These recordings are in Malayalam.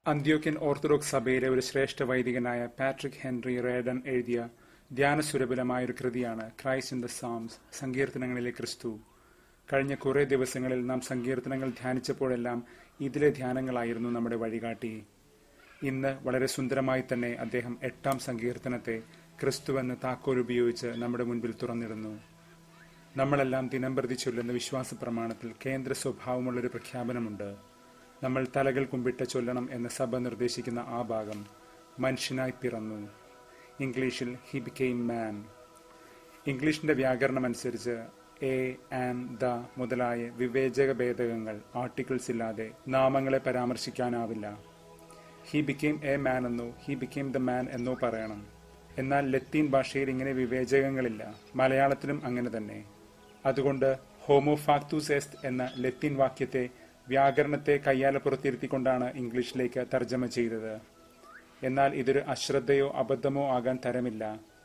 അന്ത്യോക്യൻ ഓർത്തഡോക്സ് സഭയിലെ ഒരു ശ്രേഷ്ഠ വൈദികനായ പാട്രിക് ഹെൻറി റേഡൻ എഴുതിയ ധ്യാനസുരബലമായ ഒരു കൃതിയാണ് ക്രൈസ്റ്റ് ഇൻ ദ സാംസ് സങ്കീർത്തനങ്ങളിലെ ക്രിസ്തു കഴിഞ്ഞ കുറേ ദിവസങ്ങളിൽ നാം സങ്കീർത്തനങ്ങൾ ധ്യാനിച്ചപ്പോഴെല്ലാം ഇതിലെ ധ്യാനങ്ങളായിരുന്നു നമ്മുടെ വഴികാട്ടി ഇന്ന് വളരെ സുന്ദരമായി തന്നെ അദ്ദേഹം എട്ടാം സങ്കീർത്തനത്തെ ക്രിസ്തുവെന്ന് താക്കോൽ ഉപയോഗിച്ച് നമ്മുടെ മുൻപിൽ തുറന്നിടുന്നു നമ്മളെല്ലാം ദിനംപ്രതി ചൊല്ലുന്ന വിശ്വാസ പ്രമാണത്തിൽ കേന്ദ്ര സ്വഭാവമുള്ളൊരു പ്രഖ്യാപനമുണ്ട് നമ്മൾ തലകൾ കുമ്പിട്ട് ചൊല്ലണം എന്ന് സഭ നിർദ്ദേശിക്കുന്ന ആ ഭാഗം മനുഷ്യനായി പിറന്നു ഇംഗ്ലീഷിൽ ഹി ബിക്കെയിം മാൻ ഇംഗ്ലീഷിന്റെ വ്യാകരണം അനുസരിച്ച് എ ആൻഡ് ദ മുതലായ വിവേചക ഭേദകങ്ങൾ ആർട്ടിക്കിൾസ് ഇല്ലാതെ നാമങ്ങളെ പരാമർശിക്കാനാവില്ല ഹി ബിക്കെയിം എ മാൻ എന്നോ ഹി ബിക്കെയിം ദ മാൻ എന്നോ പറയണം എന്നാൽ ലത്തീൻ ഭാഷയിൽ ഇങ്ങനെ വിവേചകങ്ങളില്ല മലയാളത്തിലും അങ്ങനെ തന്നെ അതുകൊണ്ട് ഹോമോഫാക്തൂസ് എസ്റ്റ് എന്ന ലത്തീൻ വാക്യത്തെ വ്യാകരണത്തെ കയ്യാലപ്പുറത്തിരുത്തിക്കൊണ്ടാണ് ഇംഗ്ലീഷിലേക്ക് തർജ്ജമ ചെയ്തത് എന്നാൽ ഇതൊരു അശ്രദ്ധയോ അബദ്ധമോ ആകാൻ തരമില്ല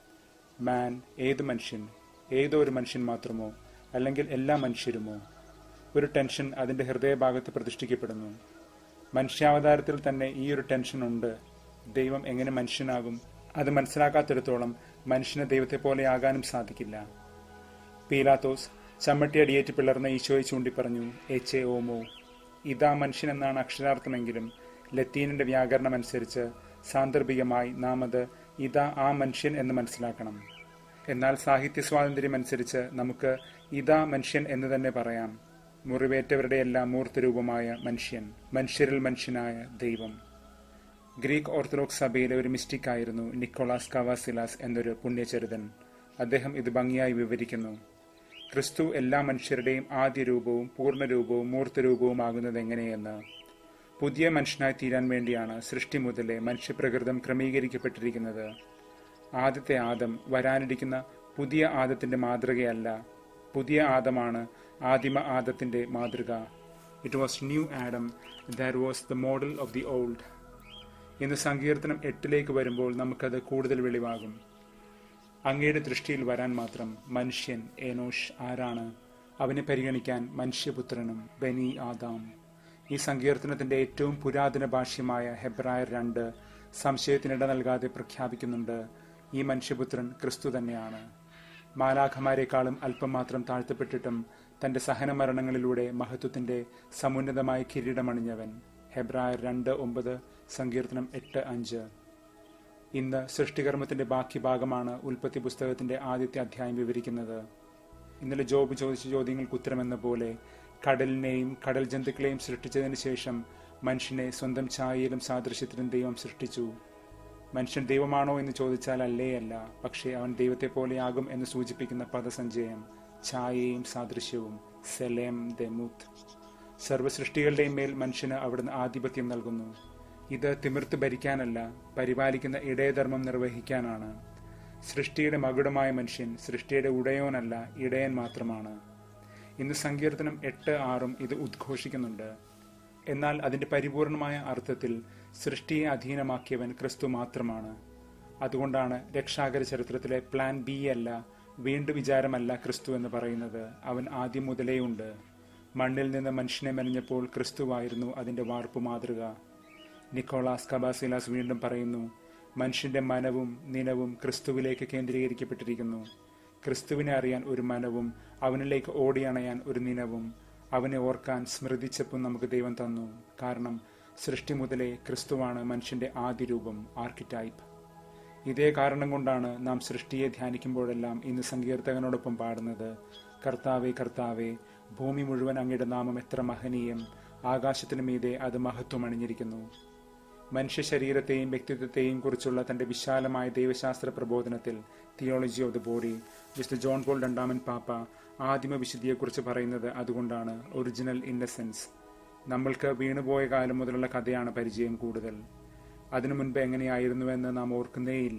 മാൻ ഏത് മനുഷ്യൻ ഏതോ ഒരു മനുഷ്യൻ മാത്രമോ അല്ലെങ്കിൽ എല്ലാ മനുഷ്യരുമോ ഒരു ടെൻഷൻ അതിന്റെ ഹൃദയഭാഗത്ത് പ്രതിഷ്ഠിക്കപ്പെടുന്നു മനുഷ്യാവതാരത്തിൽ തന്നെ ഈ ഒരു ടെൻഷൻ ഉണ്ട് ദൈവം എങ്ങനെ മനുഷ്യനാകും അത് മനസ്സിലാക്കാത്തിടത്തോളം മനുഷ്യന് ദൈവത്തെ പോലെ ആകാനും സാധിക്കില്ല പീലാത്തോസ് ചമ്മട്ടിയടിയേറ്റ് പിളർന്ന ഈശോയെ ചൂണ്ടി പറഞ്ഞു എച്ച് എ ഓമോ ഇതാ മനുഷ്യൻ എന്നാണ് അക്ഷരാർത്ഥമെങ്കിലും ലത്തീനിന്റെ വ്യാകരണം അനുസരിച്ച് സാന്ദർഭികമായി നാം അത് ഇതാ ആ മനുഷ്യൻ എന്ന് മനസ്സിലാക്കണം എന്നാൽ സാഹിത്യ സ്വാതന്ത്ര്യം അനുസരിച്ച് നമുക്ക് ഇതാ മനുഷ്യൻ എന്ന് തന്നെ പറയാം മുറിവേറ്റവരുടെ എല്ലാം മൂർത്തരൂപമായ മനുഷ്യൻ മനുഷ്യരിൽ മനുഷ്യനായ ദൈവം ഗ്രീക്ക് ഓർത്തഡോക്സ് സഭയിലെ ഒരു മിസ്റ്റിക് ആയിരുന്നു നിക്കോളാസ് കവാസിലാസ് എന്നൊരു പുണ്യചരിതൻ അദ്ദേഹം ഇത് ഭംഗിയായി വിവരിക്കുന്നു ക്രിസ്തു എല്ലാ മനുഷ്യരുടെയും ആദ്യ രൂപവും പൂർണ്ണരൂപവും മൂർത്തരൂപവുമാകുന്നത് എങ്ങനെയെന്ന് പുതിയ മനുഷ്യനായി തീരാൻ വേണ്ടിയാണ് സൃഷ്ടി മുതലേ മനുഷ്യപ്രകൃതം ക്രമീകരിക്കപ്പെട്ടിരിക്കുന്നത് ആദ്യത്തെ ആദം വരാനിരിക്കുന്ന പുതിയ ആദത്തിന്റെ മാതൃകയല്ല പുതിയ ആദമാണ് ആദിമ ആദത്തിന്റെ മാതൃക it was new Adam that was the model of the old ഇന്ന് സങ്കീർത്തനം എട്ടിലേക്ക് വരുമ്പോൾ നമുക്കത് കൂടുതൽ വെളിവാകും അങ്ങയുടെ ദൃഷ്ടിയിൽ വരാൻ മാത്രം മനുഷ്യൻ ഏനോഷ് ആരാണ് അവനെ പരിഗണിക്കാൻ മനുഷ്യപുത്രനും ബനി ആദാം ഈ സങ്കീർത്തനത്തിന്റെ ഏറ്റവും പുരാതന ഭാഷ്യമായ ഹെബ്രായർ രണ്ട് സംശയത്തിനിട നൽകാതെ പ്രഖ്യാപിക്കുന്നുണ്ട് ഈ മനുഷ്യപുത്രൻ ക്രിസ്തു തന്നെയാണ് മാലാഖമാരെക്കാളും അല്പം മാത്രം താഴ്ത്തപ്പെട്ടിട്ടും തന്റെ സഹനമരണങ്ങളിലൂടെ മഹത്വത്തിന്റെ സമുന്നതമായ കിരീടമണിഞ്ഞവൻ ഹെബ്രായർ രണ്ട് ഒമ്പത് സങ്കീർത്തനം എട്ട് അഞ്ച് ഇന്ന് സൃഷ്ടികർമ്മത്തിന്റെ ബാക്കി ഭാഗമാണ് ഉൽപ്പത്തി പുസ്തകത്തിന്റെ ആദ്യത്തെ അധ്യായം വിവരിക്കുന്നത് ഇന്നലെ ജോബ് ചോദിച്ച ചോദ്യങ്ങൾക്ക് ഉത്തരമെന്ന പോലെ കടലിനെയും കടൽ ജന്തുക്കളെയും സൃഷ്ടിച്ചതിന് ശേഷം മനുഷ്യനെ സ്വന്തം ഛായയിലും സാദൃശ്യത്തിലും ദൈവം സൃഷ്ടിച്ചു മനുഷ്യൻ ദൈവമാണോ എന്ന് ചോദിച്ചാൽ അല്ലേ അല്ല പക്ഷേ അവൻ ദൈവത്തെ പോലെയാകും എന്ന് സൂചിപ്പിക്കുന്ന പദസഞ്ചയം ഛായയും സാദൃശ്യവും സെലേം ദെമുത്ത് സർവ്വസൃഷ്ടികളുടെയും മേൽ മനുഷ്യന് അവിടുന്ന് ആധിപത്യം നൽകുന്നു ഇത് തിമിർത്ത് ഭരിക്കാനല്ല പരിപാലിക്കുന്ന ഇടയധർമ്മം നിർവഹിക്കാനാണ് സൃഷ്ടിയുടെ മകുടമായ മനുഷ്യൻ സൃഷ്ടിയുടെ ഉടയോനല്ല ഇടയൻ മാത്രമാണ് ഇന്ന് സങ്കീർത്തനം എട്ട് ആറും ഇത് ഉദ്ഘോഷിക്കുന്നുണ്ട് എന്നാൽ അതിന്റെ പരിപൂർണമായ അർത്ഥത്തിൽ സൃഷ്ടിയെ അധീനമാക്കിയവൻ ക്രിസ്തു മാത്രമാണ് അതുകൊണ്ടാണ് രക്ഷാകര ചരിത്രത്തിലെ പ്ലാൻ ബി അല്ല വീണ്ടു വിചാരമല്ല ക്രിസ്തു എന്ന് പറയുന്നത് അവൻ ആദ്യം മുതലേ ഉണ്ട് മണ്ണിൽ നിന്ന് മനുഷ്യനെ മെനഞ്ഞപ്പോൾ ക്രിസ്തുവായിരുന്നു അതിന്റെ വാർപ്പ് മാതൃക നിക്കോളാസ് കബാസിലാസ് വീണ്ടും പറയുന്നു മനുഷ്യന്റെ മനവും നിനവും ക്രിസ്തുവിലേക്ക് കേന്ദ്രീകരിക്കപ്പെട്ടിരിക്കുന്നു ക്രിസ്തുവിനെ അറിയാൻ ഒരു മനവും അവനിലേക്ക് ഓടിയണയാൻ ഒരു നിനവും അവനെ ഓർക്കാൻ സ്മൃതിച്ചപ്പും നമുക്ക് ദൈവം തന്നു കാരണം സൃഷ്ടി മുതലേ ക്രിസ്തുവാണ് മനുഷ്യന്റെ ആദ്യ രൂപം ആർക്കിടൈപ്പ് ഇതേ കാരണം കൊണ്ടാണ് നാം സൃഷ്ടിയെ ധ്യാനിക്കുമ്പോഴെല്ലാം ഇന്ന് സങ്കീർത്തകനോടൊപ്പം പാടുന്നത് കർത്താവേ കർത്താവേ ഭൂമി മുഴുവൻ അങ്ങയുടെ നാമം എത്ര മഹനീയം ആകാശത്തിനു മീതെ അത് മഹത്വം അണിഞ്ഞിരിക്കുന്നു മനുഷ്യ ശരീരത്തെയും വ്യക്തിത്വത്തെയും കുറിച്ചുള്ള തന്റെ വിശാലമായ ദൈവശാസ്ത്ര പ്രബോധനത്തിൽ തിയോളജി ഓഫ് ദ ബോഡി വിശുദ്ധ ജോൺ പോൾ രണ്ടാമൻ പാപ്പ ആദിമ വിശുദ്ധിയെക്കുറിച്ച് പറയുന്നത് അതുകൊണ്ടാണ് ഒറിജിനൽ ഇന്നസെൻസ് നമ്മൾക്ക് വീണുപോയ കാലം മുതലുള്ള കഥയാണ് പരിചയം കൂടുതൽ അതിനു മുൻപ് എങ്ങനെയായിരുന്നുവെന്ന് നാം ഓർക്കുന്നേയില്ല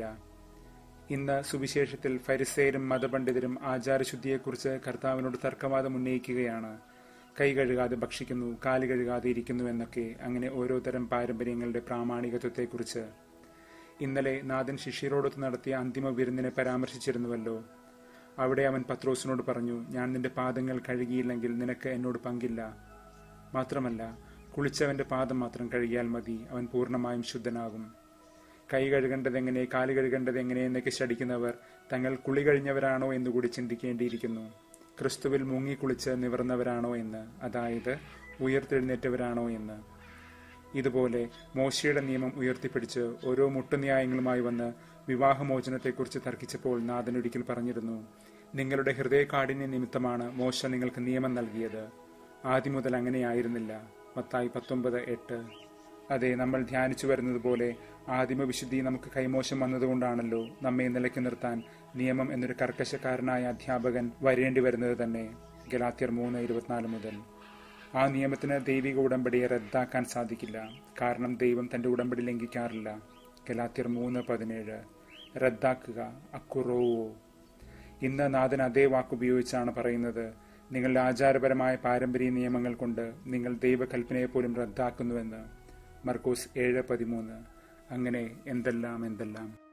ഇന്ന് സുവിശേഷത്തിൽ ഫരിസേരും മതപണ്ഡിതരും ആചാരശുദ്ധിയെക്കുറിച്ച് കർത്താവിനോട് തർക്കവാദം ഉന്നയിക്കുകയാണ് കൈ കഴുകാതെ ഭക്ഷിക്കുന്നു കാല് കഴുകാതെ ഇരിക്കുന്നു എന്നൊക്കെ അങ്ങനെ ഓരോ തരം പാരമ്പര്യങ്ങളുടെ പ്രാമാണികത്വത്തെക്കുറിച്ച് ഇന്നലെ നാഥൻ ശിഷ്യരോടൊത്ത് നടത്തിയ അന്തിമ വിരുന്നിനെ പരാമർശിച്ചിരുന്നുവല്ലോ അവിടെ അവൻ പത്രോസിനോട് പറഞ്ഞു ഞാൻ നിന്റെ പാദങ്ങൾ കഴുകിയില്ലെങ്കിൽ നിനക്ക് എന്നോട് പങ്കില്ല മാത്രമല്ല കുളിച്ചവന്റെ പാദം മാത്രം കഴുകിയാൽ മതി അവൻ പൂർണ്ണമായും ശുദ്ധനാകും കൈ കഴുകേണ്ടതെങ്ങനെ കാല് കഴുകേണ്ടതെങ്ങനെ എന്നൊക്കെ ശടിക്കുന്നവർ തങ്ങൾ കുളി കഴിഞ്ഞവരാണോ എന്നുകൂടി ചിന്തിക്കേണ്ടിയിരിക്കുന്നു ക്രിസ്തുവിൽ മുങ്ങിക്കുളിച്ച് നിവർന്നവരാണോ എന്ന് അതായത് ഉയർത്തെഴുന്നേറ്റവരാണോ എന്ന് ഇതുപോലെ മോശയുടെ നിയമം ഉയർത്തിപ്പിടിച്ച് ഓരോ മുട്ടുന്യായങ്ങളുമായി വന്ന് വിവാഹമോചനത്തെക്കുറിച്ച് തർക്കിച്ചപ്പോൾ നാഥൻ ഒരിക്കൽ പറഞ്ഞിരുന്നു നിങ്ങളുടെ ഹൃദയകാഠിന്യ നിമിത്തമാണ് മോശ നിങ്ങൾക്ക് നിയമം നൽകിയത് ആദ്യം മുതൽ അങ്ങനെയായിരുന്നില്ല മത്തായി പത്തൊമ്പത് എട്ട് അതെ നമ്മൾ ധ്യാനിച്ചു വരുന്നത് പോലെ ആദിമവിശുദ്ധി നമുക്ക് കൈമോശം വന്നതുകൊണ്ടാണല്ലോ നമ്മെ നിലയ്ക്ക് നിർത്താൻ നിയമം എന്നൊരു കർക്കശക്കാരനായ അധ്യാപകൻ വരേണ്ടി വരുന്നത് തന്നെ ഗലാത്യർ മൂന്ന് ഇരുപത്തിനാല് മുതൽ ആ നിയമത്തിന് ദൈവിക ഉടമ്പടിയെ റദ്ദാക്കാൻ സാധിക്കില്ല കാരണം ദൈവം തന്റെ ഉടമ്പടി ലംഘിക്കാറില്ല ഗലാത്യർ മൂന്ന് പതിനേഴ് റദ്ദാക്കുക അക്കുറോവോ ഇന്ന് നാഥൻ അതേ വാക്കുപയോഗിച്ചാണ് പറയുന്നത് നിങ്ങളുടെ ആചാരപരമായ പാരമ്പര്യ നിയമങ്ങൾ കൊണ്ട് നിങ്ങൾ ദൈവകൽപ്പനയെ പോലും റദ്ദാക്കുന്നുവെന്ന് മർക്കോസ് ഏഴ് പതിമൂന്ന് അങ്ങനെ എന്തെല്ലാം എന്തെല്ലാം